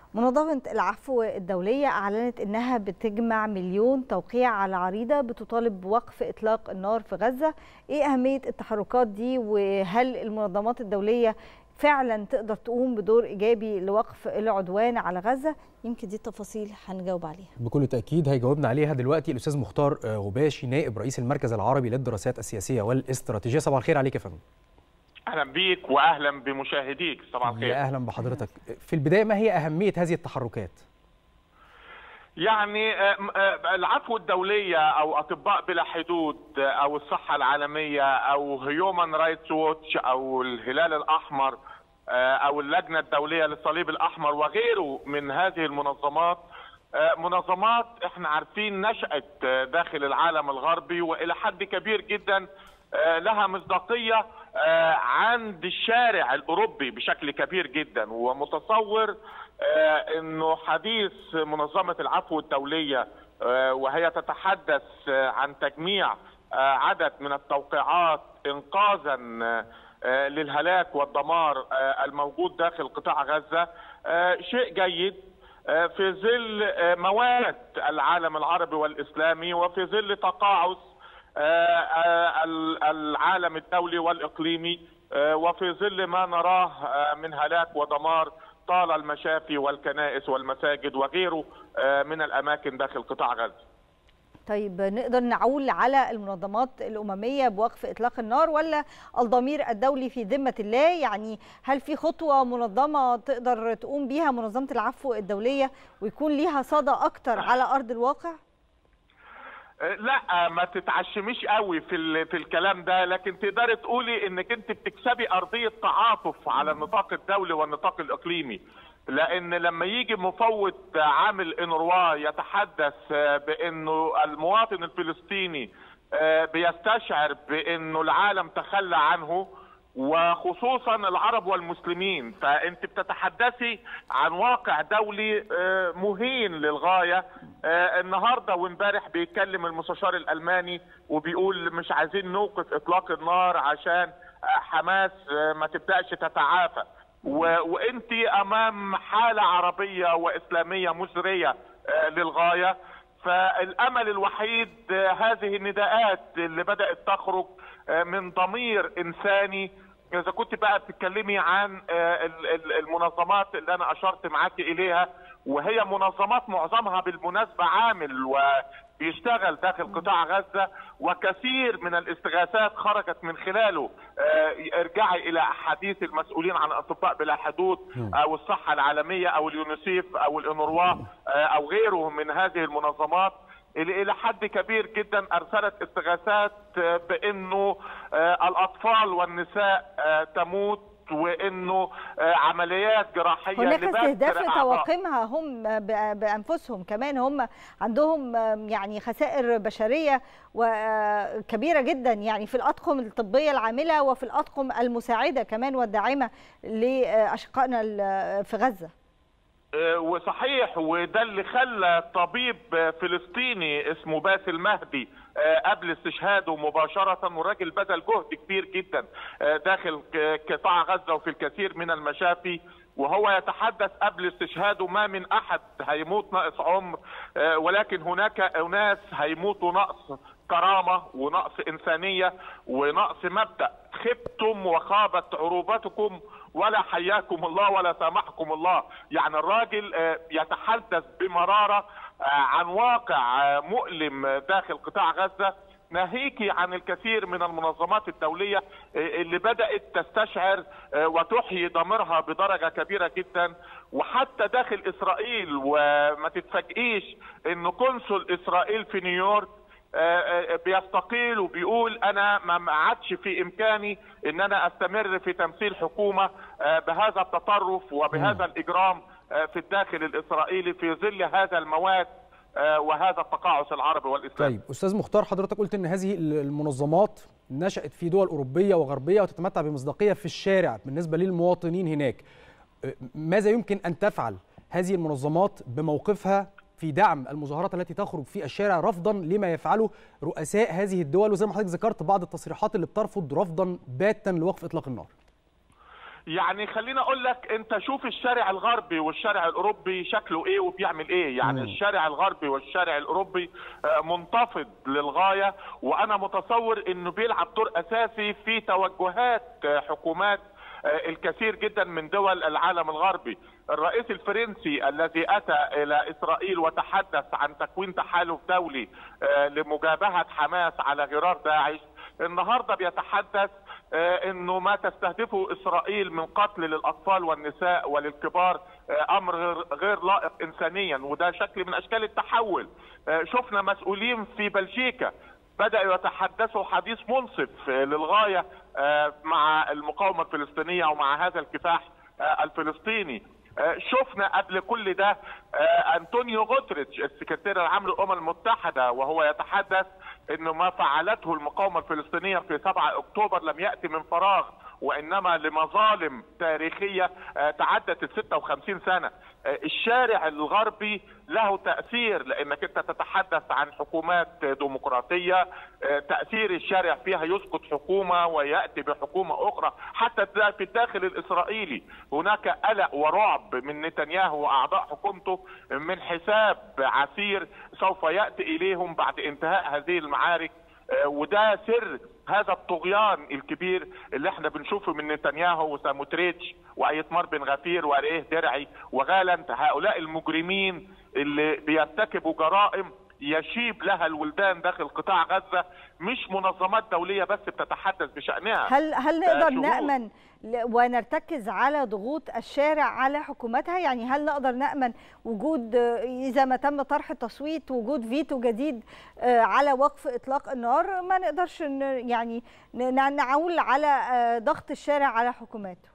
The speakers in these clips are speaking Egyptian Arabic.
منظمة العفو الدولية أعلنت أنها بتجمع مليون توقيع على عريضة بتطالب بوقف إطلاق النار في غزة إيه أهمية التحركات دي وهل المنظمات الدولية فعلا تقدر تقوم بدور إيجابي لوقف العدوان على غزة يمكن دي التفاصيل هنجاوب عليها بكل تأكيد هيجاوبنا عليها دلوقتي الأستاذ مختار غباشي نائب رئيس المركز العربي للدراسات السياسية والاستراتيجية صباح الخير عليك يا فندم اهلا بيك واهلا بمشاهديك صباح الخير يا اهلا بحضرتك في البدايه ما هي اهميه هذه التحركات يعني العفو الدولية أو أطباء بلا حدود أو الصحة العالمية أو هيومن رايتس ووتش أو الهلال الأحمر أو اللجنة الدولية للصليب الأحمر وغيره من هذه المنظمات منظمات احنا عارفين نشأت داخل العالم الغربي وإلى حد كبير جدا لها مصداقية عند الشارع الأوروبي بشكل كبير جدا ومتصور انه حديث منظمة العفو الدولية وهي تتحدث عن تجميع عدد من التوقيعات انقاذا للهلاك والدمار الموجود داخل قطاع غزة شيء جيد في ظل مواد العالم العربي والإسلامي وفي ظل تقاعس العالم الدولي والاقليمي وفي ظل ما نراه من هلاك ودمار طال المشافي والكنائس والمساجد وغيره من الاماكن داخل قطاع غزه. طيب نقدر نعول على المنظمات الامميه بوقف اطلاق النار ولا الضمير الدولي في ذمه الله يعني هل في خطوه منظمه تقدر تقوم بيها منظمه العفو الدوليه ويكون ليها صدى اكتر على ارض الواقع؟ لا ما تتعشميش قوي في في الكلام ده لكن تقدري تقولي انك انت بتكسبي ارضيه تعاطف على النطاق الدولي والنطاق الاقليمي لان لما يجي مفوض عامل انروا يتحدث بانه المواطن الفلسطيني بيستشعر بانه العالم تخلى عنه وخصوصا العرب والمسلمين فانت بتتحدثي عن واقع دولي مهين للغايه النهارده وامبارح بيتكلم المستشار الالماني وبيقول مش عايزين نوقف اطلاق النار عشان حماس ما تبداش تتعافى وانت امام حاله عربيه واسلاميه مزريه للغايه فالامل الوحيد هذه النداءات اللي بدات تخرج من ضمير انساني اذا كنت بقى بتتكلمي عن المنظمات اللي انا اشرت معاكي اليها وهي منظمات معظمها بالمناسبه عامل وبيشتغل داخل قطاع غزه وكثير من الاستغاثات خرجت من خلاله ارجعي الى احاديث المسؤولين عن اطباء بلا حدود او الصحه العالميه او اليونيسيف او الانروا او غيره من هذه المنظمات اللي الى حد كبير جدا ارسلت استغاثات بانه الاطفال والنساء تموت وانه عمليات جراحيه هناك استهداف لطواقمها هم بانفسهم كمان هم عندهم يعني خسائر بشريه وكبيره جدا يعني في الاطقم الطبيه العامله وفي الاطقم المساعده كمان والداعمه لاشقائنا في غزه وصحيح وده اللي خلى طبيب فلسطيني اسمه باسل مهدي قبل استشهاده مباشرة والراجل بذل جهد كبير جدا داخل قطاع غزة وفي الكثير من المشافي وهو يتحدث قبل استشهاده ما من احد هيموت ناقص عمر ولكن هناك اناس هيموتوا نقص كرامه ونقص انسانيه ونقص مبدا خبتم وخابت عروبتكم ولا حياكم الله ولا سامحكم الله يعني الراجل يتحدث بمراره عن واقع مؤلم داخل قطاع غزه ناهيكي عن الكثير من المنظمات الدولية اللي بدأت تستشعر وتحيي ضميرها بدرجة كبيرة جدا وحتى داخل إسرائيل وما تتفاجئيش إن قنصل إسرائيل في نيويورك بيستقيل وبيقول انا ما عادش في امكاني ان انا استمر في تمثيل حكومه بهذا التطرف وبهذا الاجرام في الداخل الاسرائيلي في ظل هذا المواد وهذا التقاعس العربي والاسلامي. طيب استاذ مختار حضرتك قلت ان هذه المنظمات نشأت في دول اوروبيه وغربيه وتتمتع بمصداقيه في الشارع بالنسبه للمواطنين هناك. ماذا يمكن ان تفعل هذه المنظمات بموقفها في دعم المظاهرات التي تخرج في الشارع رفضا لما يفعله رؤساء هذه الدول وزي ما حضرتك ذكرت بعض التصريحات اللي بترفض رفضا باتا لوقف اطلاق النار. يعني خليني اقول لك انت شوف الشارع الغربي والشارع الاوروبي شكله ايه وبيعمل ايه يعني مم. الشارع الغربي والشارع الاوروبي آه، منتفض للغايه وانا متصور انه بيلعب دور اساسي في توجهات آه، حكومات آه، الكثير جدا من دول العالم الغربي الرئيس الفرنسي الذي اتى الى اسرائيل وتحدث عن تكوين تحالف دولي آه، لمجابهه حماس على غرار داعش النهارده بيتحدث آه، انه ما تستهدفه اسرائيل من قتل للاطفال والنساء وللكبار آه، امر غير- غير لائق انسانيا وده شكل من اشكال التحول آه، شفنا مسؤولين في بلجيكا بدأوا يتحدثوا حديث منصف آه، للغاية آه، مع المقاومة الفلسطينية ومع هذا الكفاح آه، الفلسطيني آه، شفنا قبل كل ده آه، أنطونيو غوتريتش السكرتير العام للأمم المتحدة وهو يتحدث انه ما فعلته المقاومة الفلسطينية في 7 اكتوبر لم يأتي من فراغ وانما لمظالم تاريخية آه، تعدت ال 56 سنة آه، الشارع الغربي له تأثير لانك انت تتحدث عن حكومات ديمقراطية آه، تأثير الشارع فيها يسقط حكومة ويأتي بحكومة اخرى حتى دا- في الداخل الاسرائيلي هناك قلق ورعب من نتنياهو واعضاء حكومته من حساب عسير سوف يأتي اليهم بعد انتهاء هذه المعارك آه، وده سر هذا الطغيان الكبير اللي احنا بنشوفه من نتنياهو وساموتريتش وايتمار بن غفير واريه درعي وغالنت هؤلاء المجرمين اللي بيرتكبوا جرائم يشيب لها الولدان داخل قطاع غزه مش منظمات دوليه بس بتتحدث بشانها هل هل ده نقدر شهود. نأمن ل- ونرتكز على ضغوط الشارع على حكوماتها يعني هل نقدر نأمن وجود آه، إذا ما تم طرح التصويت وجود فيتو جديد آه، على وقف إطلاق النار ما نقدرش ن- يعني ن- نعول على آه، ضغط الشارع على حكوماته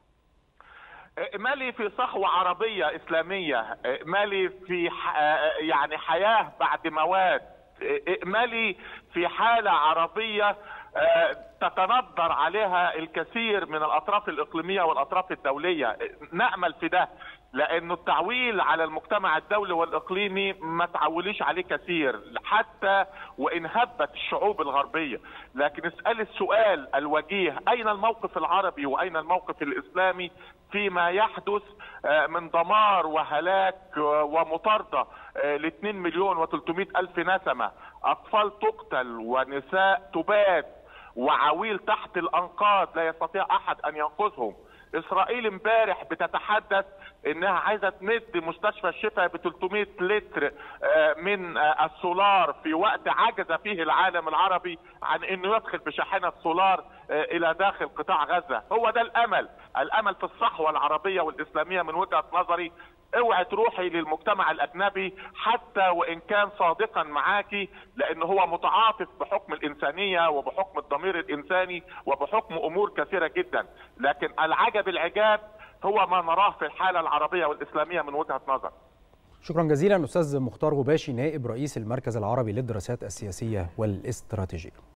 مالي في صحوة عربية إسلامية مالي في ح... يعني حياة بعد موات مالي في حالة عربية آه، تتندر عليها الكثير من الأطراف الإقليمية والأطراف الدولية نأمل في ده لأنه التعويل على المجتمع الدولي والإقليمي ما تعوليش عليه كثير حتى وإن هبت الشعوب الغربية لكن اسأل السؤال الوجيه أين الموقف العربي وأين الموقف الإسلامي فيما يحدث آه، من دمار وهلاك آه، ومطاردة ل 2 مليون و300 ألف نسمة أطفال تقتل ونساء تباد وعويل تحت الأنقاض لا يستطيع أحد أن ينقذهم إسرائيل امبارح بتتحدث إنها عايزة تمد مستشفى الشفاء ب 300 لتر آه، من آه، السولار في وقت عجز فيه العالم العربي عن إنه يدخل بشاحنة سولار آه، إلى داخل قطاع غزة هو ده الأمل الأمل في الصحوة العربية والإسلامية من وجهة نظري اوعي تروحي للمجتمع الاجنبي حتى وان كان صادقا معاكي لان هو متعاطف بحكم الانسانيه وبحكم الضمير الانساني وبحكم امور كثيره جدا لكن العجب العجاب هو ما نراه في الحاله العربيه والاسلاميه من وجهه نظر شكرا جزيلا استاذ مختار غباشي نائب رئيس المركز العربي للدراسات السياسيه والاستراتيجيه